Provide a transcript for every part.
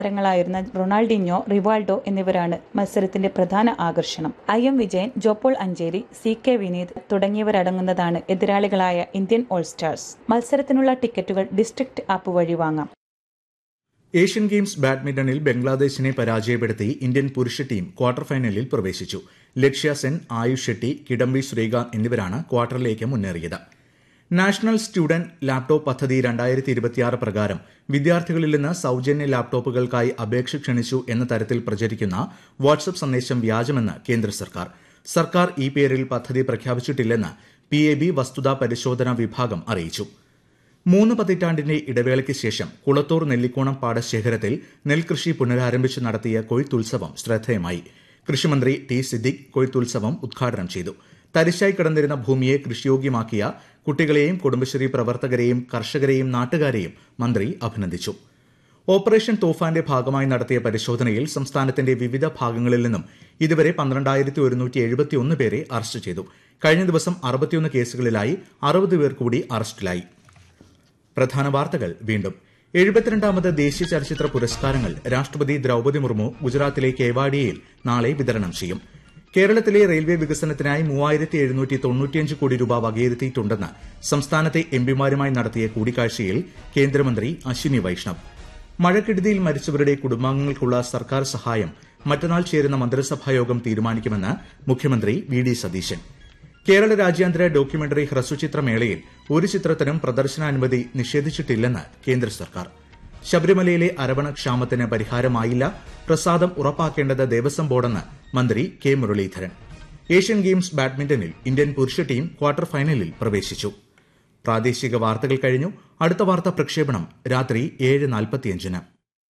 താരങ്ങളായിരുന്ന Ronaldinho Rivaldo എന്നിവരാണ് മത്സരത്തിന്റെ പ്രധാന ആകർഷണം I M Vijayan Jo Paul Ancheri C K Vineeth തുടങ്ങിയവരടങ്ങുന്നതാണ് എതിരാളികളായ ഇന്ത്യൻ ഓൾ സ്റ്റാർസ് മത്സരത്തിനുള്ള ടിക്കറ്റുകൾ ഡിസ്ട്രിക്ട് ആപ്പ് വഴി വാങ്ങാം ഏഷ്യൻ ഗെയിംസ് ബാഡ്മിന്റണിൽ ബംഗ്ലാദേശിനെ പരാജയപ്പെടുത്തി ഇന്ത്യൻ പുരുഷ ടീം ക്വാർട്ടർ ഫൈനലിൽ പ്രവേശിച്ചു ലക്ഷ്യ സെൻ ആയുഷ് ഷെട്ടി കിഡംബി ശ്രീകാന്ത് എന്നിവരാണ് ക്വാർട്ടറിലേക്ക് മുന്നേറിയത് നാഷണൽ സ്റ്റുഡന്റ് ലാപ്ടോപ്പ് പദ്ധതി രണ്ടായിരത്തി ഇരുപത്തിയാറ് പ്രകാരം വിദ്യാർത്ഥികളിൽ നിന്ന് സൌജന്യ ലാപ്ടോപ്പുകൾക്കായി അപേക്ഷ ക്ഷണിച്ചു എന്ന തരത്തിൽ പ്രചരിക്കുന്ന വാട്സ്ആപ്പ് സന്ദേശം വ്യാജമെന്ന് കേന്ദ്ര സർക്കാർ സർക്കാർ ഈ പേരിൽ പദ്ധതി പ്രഖ്യാപിച്ചിട്ടില്ലെന്ന് പി എ ബി വസ്തുതാ പരിശോധനാ വിഭാഗം അറിയിച്ചു മൂന്ന് പതിറ്റാണ്ടിന്റെ ഇടവേളയ്ക്ക് ശേഷം കുളത്തൂർ നെല്ലിക്കോണം പാടശേഖരത്തിൽ നെൽകൃഷി പുനരാരംഭിച്ച് നടത്തിയ കൊയ്ത്തുത്സവം ശ്രദ്ധേയമായി കൃഷിമന്ത്രി ടി സിദ്ദിഖ് കൊയ്ത്തുത്സവം ഉദ്ഘാടനം ചെയ്തു തരിശായി കിടന്നിരുന്ന ഭൂമിയെ കൃഷിയോഗ്യമാക്കിയ കുട്ടികളെയും കുടുംബശ്രീ പ്രവർത്തകരെയും കർഷകരെയും നാട്ടുകാരെയും മന്ത്രി അഭിനന്ദിച്ചു ഓപ്പറേഷൻ തോഫാന്റെ ഭാഗമായി നടത്തിയ പരിശോധനയിൽ സംസ്ഥാനത്തിന്റെ വിവിധ ഭാഗങ്ങളിൽ നിന്നും ഇതുവരെ പന്ത്രണ്ടായിരത്തി ഒരുന്നൂറ്റി എഴുപത്തിയൊന്ന് പേരെ അറസ്റ്റ് ചെയ്തു കഴിഞ്ഞ ദിവസം അറുപത്തിയൊന്ന് കേസുകളിലായി അറുപത് പേർ കൂടി അറസ്റ്റിലായി പ്രധാന വാർത്തകൾ വീണ്ടും എഴുപത്തിരണ്ടാമത് ദേശീയ ചലച്ചിത്ര പുരസ്കാരങ്ങൾ രാഷ്ട്രപതി ദ്രൌപദി മുർമു ഗുജറാത്തിലെ കേവാഡിയയിൽ നാളെ വിതരണം ചെയ്യും കേരളത്തിലെ റെയിൽവേ വികസനത്തിനായി മൂവായിരത്തി എഴുന്നൂറ്റി തൊണ്ണൂറ്റിയഞ്ച് കോടി രൂപ വകയിരുത്തിയിട്ടുണ്ടെന്ന് സംസ്ഥാനത്തെ എംപിമാരുമായി നടത്തിയ കൂടിക്കാഴ്ചയിൽ കേന്ദ്രമന്ത്രി അശ്വിനി വൈഷ്ണവ് മഴക്കെടുതിയിൽ മരിച്ചവരുടെ കുടുംബാംഗങ്ങൾക്കുള്ള സർക്കാർ സഹായം മറ്റന്നാൾ ചേരുന്ന മന്ത്രിസഭായോഗം തീരുമാനിക്കുമെന്ന് മുഖ്യമന്ത്രി വി ഡി സതീശൻ കേരള രാജ്യാന്തര ഡോക്യുമെന്ററി ഹ്രസ്വചിത്രമേളയിൽ ഒരു ചിത്രത്തിനും പ്രദർശനാനുമതി നിഷേധിച്ചിട്ടില്ലെന്ന് കേന്ദ്ര സർക്കാർ ശബരിമലയിലെ അരവണ ക്ഷാമത്തിന് പരിഹാരമായില്ല പ്രസാദം ഉറപ്പാക്കേണ്ടത് ദേവസ്വം ബോർഡെന്ന് മന്ത്രി കെ മുരളീധരൻ ഏഷ്യൻ ഗെയിംസ് ബാഡ്മിന്റണിൽ ഇന്ത്യൻ പുരുഷ ടീം ക്വാർട്ടർ ഫൈനലിൽ പ്രവേശിച്ചു പ്രാദേശിക വാർത്തകൾ കഴിഞ്ഞു അടുത്ത വാർത്താ പ്രക്ഷേപണം രാത്രി ഏഴ് നാൽപ്പത്തിയഞ്ചിന്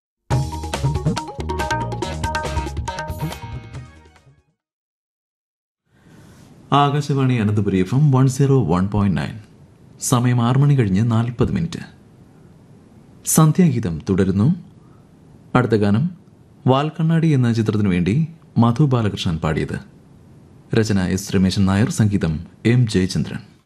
Akashvani Ananthapuri F M one zero one point nine സമയം ആറ് മണി കഴിഞ്ഞ് നാൽപ്പത് മിനിറ്റ് സന്ധ്യാഗീതം തുടരുന്നു അടുത്ത ഗാനം വാൽക്കണ്ണാടി എന്ന ചിത്രത്തിനു വേണ്ടി മധു ബാലകൃഷ്ണൻ പാടിയത് രചന എസ് രമേശൻ നായർ സംഗീതം എം ജയചന്ദ്രൻ